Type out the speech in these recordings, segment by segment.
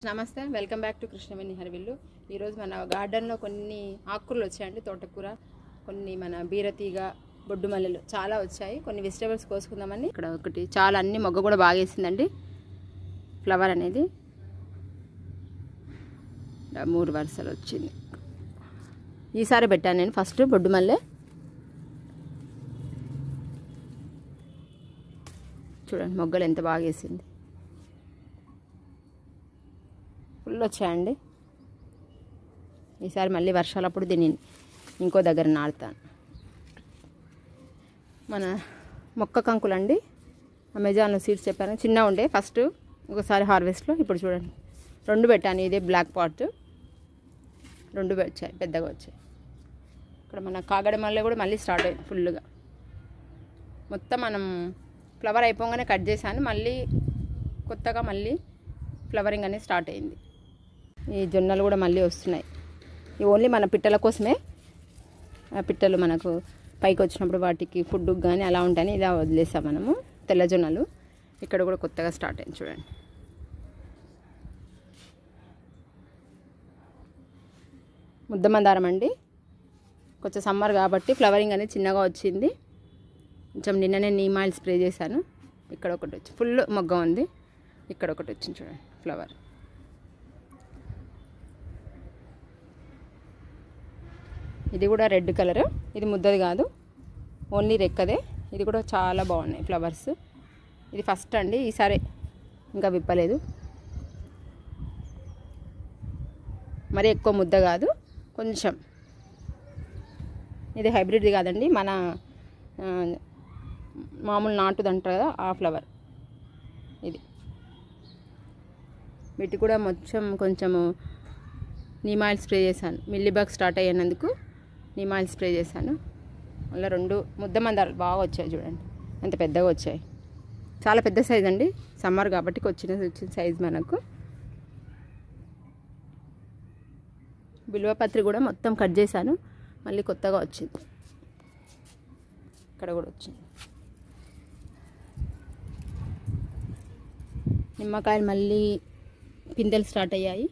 నమస్తే welcome back to Krishnaveni హరివిల్లు ఈరోజు మన గార్డెన్లో కొన్ని ఆకుకూరలు వచ్చాయండి తోటకూర కొన్ని మన బీరతీగ బొడ్డు మల్లెలు చాలా వచ్చాయి కొన్ని వెజిటేబుల్స్ కోసుకుందామని ఇక్కడ ఒకటి చాలా అన్ని మొగ్గ కూడా బాగా వేసిందండి ఫ్లవర్ అనేది ఇలా మూడు వరుసలు వచ్చింది ఈసారి పెట్టాను నేను ఫస్ట్ బొడ్డు మల్లె చూడండి మొగ్గలు ఎంత బాగా వేసింది ఫుల్ వచ్చాయండి ఈసారి మళ్ళీ వర్షాలప్పుడు దీన్ని ఇంకో దగ్గర నాటుతాను మన మొక్క కంకులండి అమెజాన్లో సీడ్స్ చెప్పాను చిన్న ఉండే ఫస్ట్ ఒకసారి హార్వెస్ట్లో ఇప్పుడు చూడండి రెండు పెట్టాను ఇదే బ్లాక్ పాట్ రెండు వచ్చాయి పెద్దగా వచ్చాయి ఇక్కడ మన కాగడ మల్లె కూడా మళ్ళీ స్టార్ట్ అయింది ఫుల్గా మొత్తం మనం ఫ్లవర్ అయిపోగానే కట్ చేశాను మళ్ళీ కొత్తగా మళ్ళీ ఫ్లవరింగ్ అనేది స్టార్ట్ అయింది ఈ జొన్నలు కూడా మళ్ళీ వస్తున్నాయి ఇవి ఓన్లీ మన పిట్టల కోసమే ఆ పిట్టలు మనకు పైకి వచ్చినప్పుడు వాటికి ఫుడ్ కానీ అలా ఉంటాయని ఇలా వదిలేసాం మనము తెల్ల జొన్నలు ఇక్కడ కూడా కొత్తగా స్టార్ట్ అయింది చూడండి ముద్దమందారం అండి కొంచెం సమ్మర్ కాబట్టి ఫ్లవరింగ్ అనేది చిన్నగా వచ్చింది కొంచెం నిన్ననే నీమ్ ఆయిల్ స్ప్రే చేశాను ఇక్కడ ఒకటి వచ్చి ఫుల్ మొగ్గ ఉంది ఇక్కడ ఒకటి వచ్చింది చూడండి ఫ్లవర్ ఇది కూడా రెడ్ కలర్ ఇది ముద్దది కాదు ఓన్లీ రెక్కదే ఇది కూడా చాలా బాగున్నాయి ఫ్లవర్స్ ఇది ఫస్ట్ అండి ఈసారి ఇంకా విప్పలేదు మరి ఎక్కువ ముద్ద కాదు కొంచెం ఇది హైబ్రిడ్ది కాదండి మన ఆ, మామూలు నాటుది అంటారు కదా ఆ ఫ్లవర్ ఇది వీటి కూడా మొత్తం కొంచెము నీమాయిల్ స్ప్రే చేశాను మిల్లీబాగ్ స్టార్ట్ అయ్యినందుకు నీమాయిల్ స్ప్రే చేశాను అలా రెండు ముద్ద మందారాలు బాగా వచ్చాయి చూడండి ఎంత పెద్దగా వచ్చాయి చాలా పెద్ద సైజ్ అండి సమ్మర్ కాబట్టి వచ్చిన వచ్చిన సైజ్ మనకు బిల్వపత్రి కూడా మొత్తం కట్ చేశాను మళ్ళీ కొత్తగా వచ్చింది ఇక్కడ కూడా వచ్చింది నిమ్మకాయలు మళ్ళీ పిందెలు స్టార్ట్ అయ్యాయి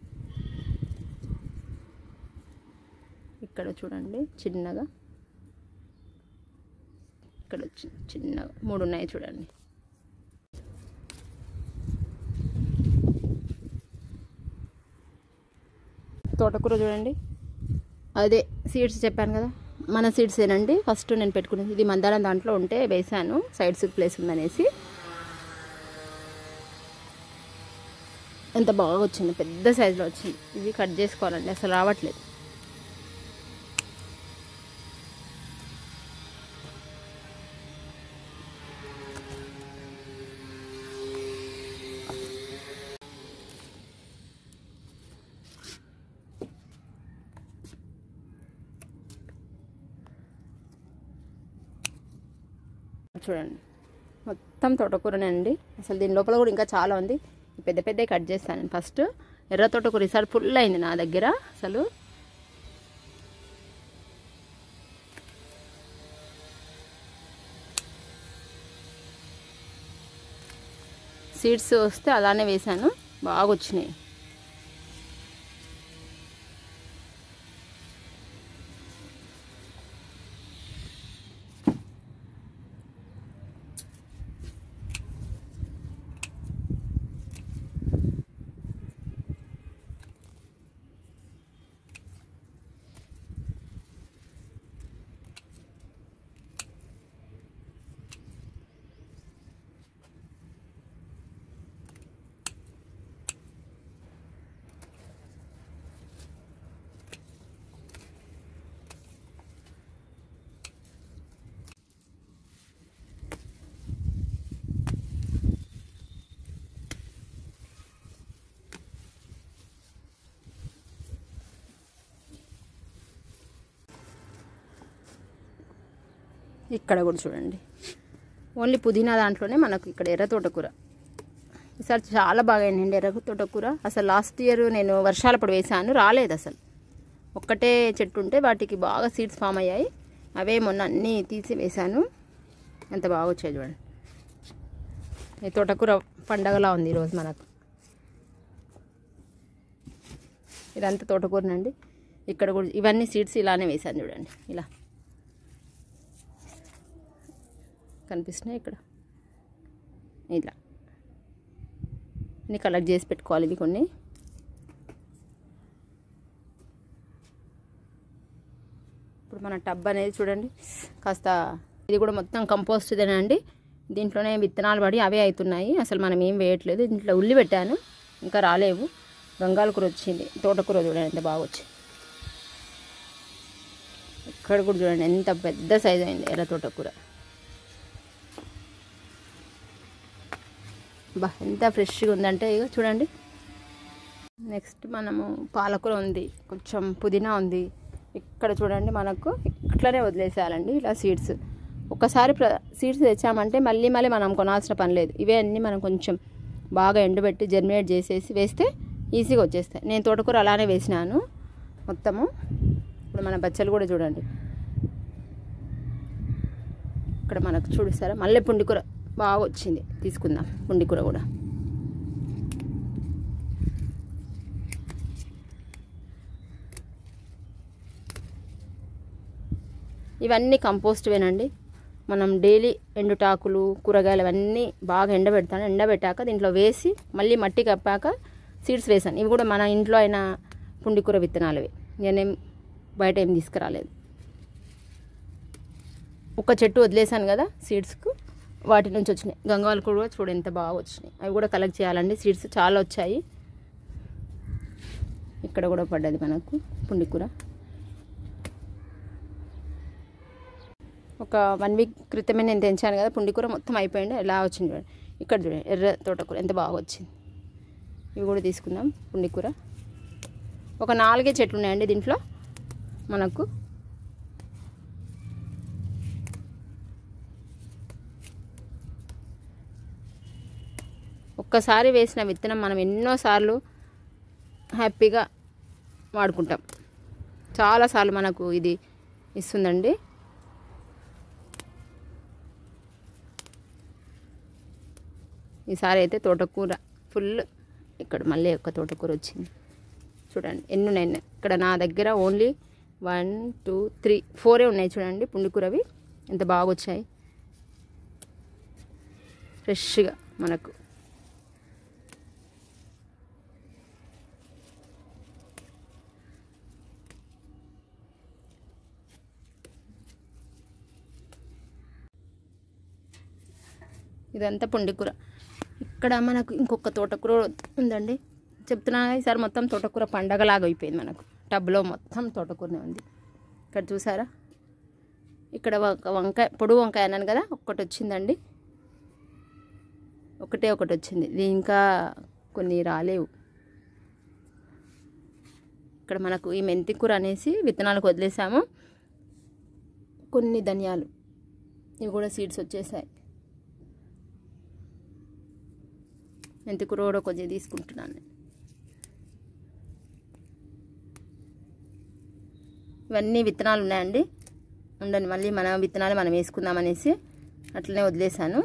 ఇక్కడ చూడండి చిన్నగా ఇక్కడ వచ్చింది చిన్నగా మూడు ఉన్నాయి చూడండి తోటకూర చూడండి అదే సీడ్స్ చెప్పాను కదా మన సీడ్స్ ఏనండి ఫస్ట్ నేను పెట్టుకునేది ఇది మందారం దాంట్లో ఉంటే వేసాను సైడ్స్ ప్లేస్ ఉందనేసి ఎంత బాగా వచ్చింది పెద్ద సైజులో వచ్చింది ఇవి కట్ చేసుకోవాలండి అసలు రావట్లేదు చూడండి మొత్తం తోటకూరనే అండి అసలు దీని లోపల కూడా ఇంకా చాలా ఉంది పెద్ద పెద్ద కట్ చేస్తాను నేను ఫస్ట్ ఎర్ర తోటకూర ఈసారి ఫుల్ అయింది నా దగ్గర అసలు సీడ్స్ వస్తే అలానే వేశాను బాగా వచ్చినాయి ఇక్కడ కూడా చూడండి ఓన్లీ పుదీనా దాంట్లోనే మనకు ఇక్కడ ఎర్ర తోటకూర ఈసారి చాలా బాగా అయిందండి ఎర్ర తోటకూర అసలు లాస్ట్ ఇయర్ నేను వర్షాలప్పుడు వేసాను రాలేదు అసలు ఒక్కటే చెట్టు ఉంటే వాటికి బాగా సీడ్స్ ఫామ్ అయ్యాయి అవే మొన్న అన్నీ తీసి వేశాను ఎంత బాగా వచ్చాయి చూడండి ఈ తోటకూర పండగలా ఉంది ఈరోజు మనకు ఇదంతా తోటకూరనండి ఇక్కడ కూడా ఇవన్నీ సీడ్స్ ఇలానే వేసాను చూడండి ఇలా కనిపిస్తున్నాయి ఇక్కడ ఇలా అన్ని కలెక్ట్ చేసి పెట్టుకోవాలి ఇవి కొన్ని ఇప్పుడు మన టబ్ అనేది చూడండి కాస్త ఇది కూడా మొత్తం కంపోస్ట్దేనండి దీంట్లోనే విత్తనాలు పడి అవే అవుతున్నాయి అసలు మనం ఏం వేయట్లేదు దీంట్లో ఉల్లి పెట్టాను ఇంకా రాలేవు గంగాల కూర వచ్చింది తోటకూర చూడండి ఎంత బాగా వచ్చింది ఇక్కడ కూడా చూడండి ఎంత పెద్ద సైజు అయింది ఎర్ర తోటకూర బా ఎంత ఫ్రెష్గా ఉందంటే ఇక చూడండి నెక్స్ట్ మనము పాలకూర ఉంది కొంచెం పుదీనా ఉంది ఇక్కడ చూడండి మనకు ఇట్లనే వదిలేసేయాలండి ఇలా సీడ్స్ ఒకసారి ప్ర సీడ్స్ తెచ్చామంటే మళ్ళీ మళ్ళీ మనం కొనాల్సిన పని లేదు ఇవే అన్నీ మనం కొంచెం బాగా ఎండబెట్టి జర్మినేట్ చేసేసి వేస్తే ఈజీగా వచ్చేస్తాయి నేను తోటకూర అలానే వేసినాను మొత్తము ఇప్పుడు మన బచ్చలు కూడా చూడండి ఇక్కడ మనకు చూపిస్తారా మళ్ళీ పుండికూర బాగా వచ్చింది తీసుకుందాం పుండికూర కూడా ఇవన్నీ కంపోస్ట్వేనండి మనం డైలీ ఎండుటాకులు కూరగాయలు అవన్నీ బాగా ఎండబెడతాను ఎండబెట్టాక దీంట్లో వేసి మళ్ళీ మట్టి కప్పాక సీడ్స్ వేసాను ఇవి కూడా మన ఇంట్లో అయిన పుండికూర విత్తనాలవి నేనేం బయట ఏం తీసుకురాలేదు ఒక చెట్టు వదిలేసాను కదా సీడ్స్కు వాటి నుంచి వచ్చినాయి గంగావాలు కూడా చూడు ఎంత బాగా వచ్చినాయి అవి కూడా కలెక్ట్ చేయాలండి సీడ్స్ చాలా వచ్చాయి ఇక్కడ కూడా పడ్డది మనకు పుండికూర ఒక వన్ వీక్ క్రితమే నేను తెంచాను కదా పుండికూర మొత్తం అయిపోయింది ఎలా వచ్చింది చూడండి ఇక్కడ చూడండి ఎర్ర తోటకూర ఎంత బాగా వచ్చింది ఇవి కూడా తీసుకుందాం పుండికూర ఒక నాలుగే చెట్లు ఉన్నాయండి దీంట్లో మనకు ఒక్కసారి వేసిన విత్తనం మనం ఎన్నోసార్లు హ్యాపీగా వాడుకుంటాం చాలాసార్లు మనకు ఇది ఇస్తుందండి ఈసారి అయితే తోటకూర ఫుల్ ఇక్కడ మళ్ళీ ఒక తోటకూర వచ్చింది చూడండి ఎన్ని ఉన్నాయి ఇక్కడ నా దగ్గర ఓన్లీ వన్ టూ త్రీ ఫోరే ఉన్నాయి చూడండి పుండికూరవి ఎంత బాగా వచ్చాయి ఫ్రెష్గా మనకు ఇదంతా పుండికూర ఇక్కడ మనకు ఇంకొక తోటకూర ఉందండి చెప్తున్నా ఈసారి మొత్తం తోటకూర పండగలాగా అయిపోయింది మనకు టబ్లో మొత్తం తోటకూరనే ఉంది ఇక్కడ చూసారా ఇక్కడ ఒక వంకాయ పొడుగు వంకాయ అన్నాను కదా ఒక్కటి వచ్చిందండి ఒకటే ఒకటి వచ్చింది ఇది ఇంకా కొన్ని రాలేవు ఇక్కడ మనకు ఈ మెంతి కూర అనేసి విత్తనాలకు వదిలేసాము కొన్ని ధనియాలు ఇవి కూడా సీడ్స్ వచ్చేసాయి మెంతికూర కూడా కొంచెం తీసుకుంటున్నాను నేను. ఇవన్నీ విత్తనాలు ఉన్నాయండి ఉండండి మళ్ళీ మన విత్తనాలు మనం వేసుకుందాం అనేసి అట్లనే వదిలేసాను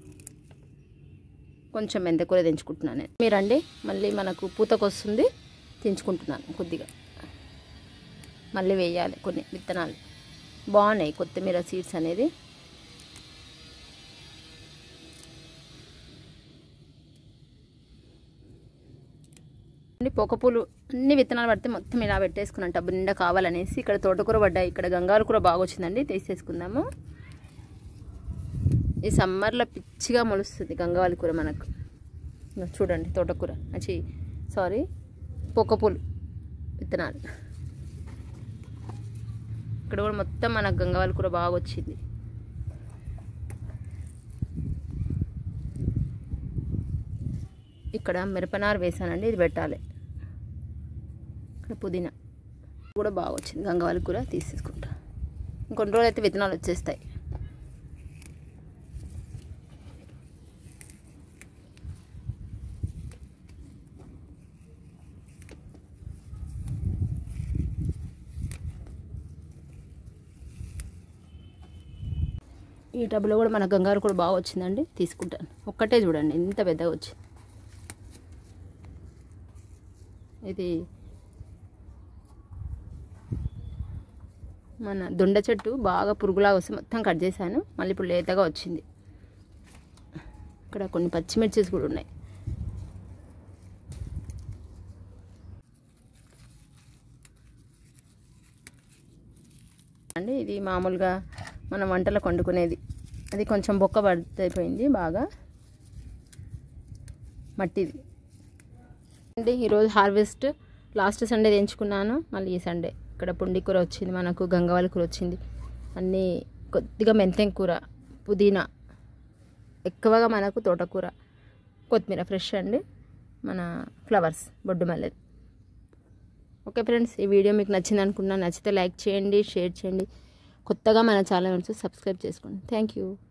కొంచెం మెంతికూర తెంచుకుంటున్నాను నేను మీరండి మళ్ళీ మనకు పూతకు వస్తుంది తెంచుకుంటున్నాను కొద్దిగా మళ్ళీ వేయాలి కొన్ని విత్తనాలు బాగున్నాయి కొత్తిమీర సీడ్స్ అనేది అన్ని పొకపూలు అన్ని విత్తనాలు పడితే మొత్తం ఇలా పెట్టేసుకున్నాను టబ్బు నిండా కావాలనేసి ఇక్కడ తోటకూర పడ్డాయి ఇక్కడ గంగారు కూర బాగా వచ్చిందండి తీసేసుకుందాము ఈ సమ్మర్లో పిచ్చిగా మొలుస్తుంది గంగావాలి కూర మనకు ఇగో చూడండి తోటకూర అచ్చి సారీ పొకపూలు విత్తనాలు ఇక్కడ కూడా మొత్తం మనకు గంగావాలి కూర బాగా వచ్చింది ఇక్కడ మిరపనారు వేసానండి ఇది పెట్టాలి ఇక్కడ పుదీనా కూడా బాగా వచ్చింది గంగవాలి కూర తీసేసుకుంటా ఇంకొన్ని రోజులు అయితే విత్తనాలు వచ్చేస్తాయి ఈ టబ్లో కూడా మన గంగారు కూడా బాగా వచ్చిందండి తీసుకుంటాను ఒక్కటే చూడండి ఎంత పెద్దగా వచ్చింది ఇది మన దొండ చెట్టు బాగా పురుగులాగా వస్తే మొత్తం కట్ చేశాను మళ్ళీ ఇప్పుడు లేతగా వచ్చింది ఇక్కడ కొన్ని పచ్చిమిర్చిస్ కూడా ఉన్నాయి అండి ఇది మామూలుగా మనం వంటలకు వండుకునేది అది కొంచెం బొక్క పడిపోయింది బాగా మట్టిది అండి ఈరోజు హార్వెస్ట్ లాస్ట్ సండే తెంచుకున్నాను మళ్ళీ ఈ సండే ఇక్కడ పుండి కూర వచ్చింది మనకు గంగవాళ్ళ కూర వచ్చింది అన్నీ కొద్దిగా మెంతెం కూర పుదీనా ఎక్కువగా మనకు తోటకూర కొత్తిమీర ఫ్రెష్ అండి మన ఫ్లవర్స్ బొడ్డు మల్లెది ఓకే ఫ్రెండ్స్ ఈ వీడియో మీకు నచ్చింది అనుకున్నా నచ్చితే లైక్ చేయండి షేర్ చేయండి కొత్తగా మన ఛానల్ సబ్స్క్రైబ్ చేసుకోండి థ్యాంక్ యూ